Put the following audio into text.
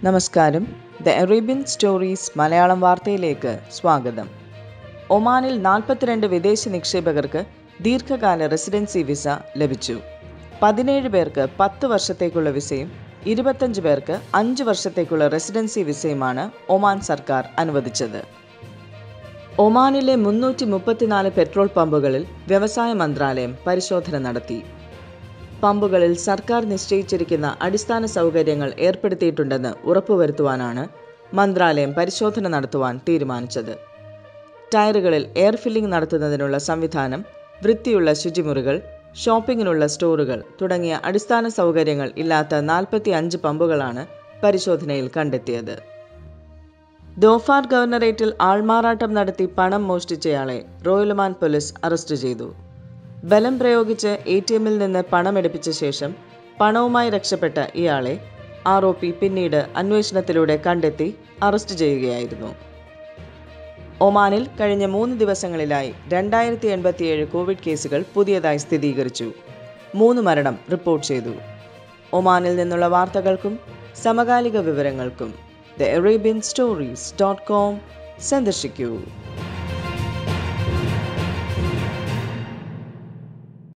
നമസ്കാരം the Arabian stories Malayalam വാർത്തയിലേക്ക് സ്വാഗതം ഒമാനിൽ നാൽപ്പത്തിരണ്ട് വിദേശ നിക്ഷേപകർക്ക് ദീർഘകാല റെസിഡൻസി വിസ ലഭിച്ചു പതിനേഴ് പേർക്ക് പത്ത് വർഷത്തേക്കുള്ള വിസയും ഇരുപത്തഞ്ച് പേർക്ക് അഞ്ച് വർഷത്തേക്കുള്ള റെസിഡൻസി വിസയുമാണ് ഒമാൻ സർക്കാർ അനുവദിച്ചത് ഒമാനിലെ മുന്നൂറ്റി മുപ്പത്തിനാല് പെട്രോൾ പമ്പുകളിൽ വ്യവസായ മന്ത്രാലയം പരിശോധന നടത്തി പമ്പുകളിൽ സർക്കാർ നിശ്ചയിച്ചിരിക്കുന്ന അടിസ്ഥാന സൗകര്യങ്ങൾ ഏർപ്പെടുത്തിയിട്ടുണ്ടെന്ന് ഉറപ്പുവരുത്തുവാനാണ് മന്ത്രാലയം പരിശോധന നടത്തുവാൻ തീരുമാനിച്ചത് ടയറുകളിൽ എയർ ഫില്ലിംഗ് നടത്തുന്നതിനുള്ള സംവിധാനം വൃത്തിയുള്ള ശുചിമുറികൾ ഷോപ്പിങ്ങിനുള്ള സ്റ്റോറുകൾ തുടങ്ങിയ അടിസ്ഥാന സൗകര്യങ്ങൾ ഇല്ലാത്ത നാൽപ്പത്തി അഞ്ച് പമ്പുകളാണ് പരിശോധനയിൽ കണ്ടെത്തിയത് ദോഫാർ ഗവർണറേറ്റിൽ ആൾമാറാട്ടം നടത്തി പണം മോഷ്ടിച്ചയാളെ റോയൽമാൻ പോലീസ് അറസ്റ്റ് ചെയ്തു ബലം പ്രയോഗിച്ച് എ ടി എമ്മിൽ നിന്ന് പണമെടുപ്പിച്ച ശേഷം പണവുമായി രക്ഷപ്പെട്ട ഇയാളെ ആർ ഒ പി പിന്നീട് അന്വേഷണത്തിലൂടെ കണ്ടെത്തി അറസ്റ്റ് ചെയ്യുകയായിരുന്നു ഒമാനിൽ കഴിഞ്ഞ മൂന്ന് ദിവസങ്ങളിലായി രണ്ടായിരത്തി എൺപത്തിയേഴ് കോവിഡ് കേസുകൾ പുതിയതായി സ്ഥിരീകരിച്ചു മൂന്ന് മരണം റിപ്പോർട്ട് ചെയ്തു ഒമാനിൽ നിന്നുള്ള വാർത്തകൾക്കും സമകാലിക വിവരങ്ങൾക്കും the Arabian stories dot com സന്ദർശിക്കൂ